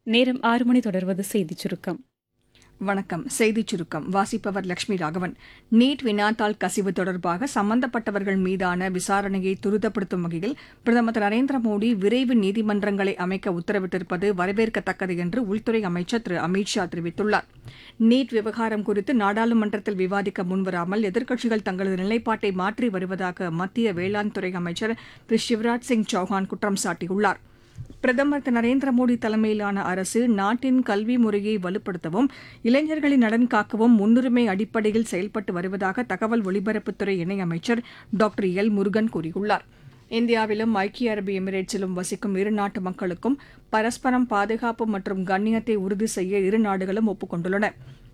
நேரம் ஆறு மணி தொடர்வது செய்திச் சுருக்கம் வணக்கம் செய்திச் சுருக்கம் வாசிப்பவர் லட்சுமி ராகவன் நீட் வினாத்தாள் கசிவு தொடர்பாக சம்பந்தப்பட்டவர்கள் மீதான விசாரணையை துரிதப்படுத்தும் வகையில் பிரதமர் திரு நரேந்திர மோடி விரைவு நீதிமன்றங்களை அமைக்க உத்தரவிட்டிருப்பது வரவேற்கத்தக்கது என்று உள்துறை அமைச்சர் திரு அமித் ஷா தெரிவித்துள்ளார் நீட் விவகாரம் குறித்து நாடாளுமன்றத்தில் விவாதிக்க முன்வராமல் எதிர்க்கட்சிகள் தங்களது நிலைப்பாட்டை மாற்றி வருவதாக மத்திய வேளாண் துறை அமைச்சர் திரு சிவராஜ் சிங் சௌஹான் குற்றம் சாட்டியுள்ளார் பிரதமர் திரு நரேந்திர மோடி தலைமையிலான அரசு நாட்டின் கல்வி முறையை வலுப்படுத்தவும் இளைஞர்களின் நலன் காக்கவும் முன்னுரிமை அடிப்படையில் செயல்பட்டு வருவதாக தகவல் ஒலிபரப்புத்துறை இணையமைச்சர் டாக்டர் எல் முருகன் கூறியுள்ளார் இந்தியாவிலும் ஐக்கிய அரபு எமிரேட்ஸிலும் வசிக்கும் இரு நாட்டு மக்களுக்கும் பரஸ்பரம் பாதுகாப்பு மற்றும் கண்ணியத்தை உறுதி செய்ய இரு நாடுகளும் ஒப்புக் கொண்டுள்ளன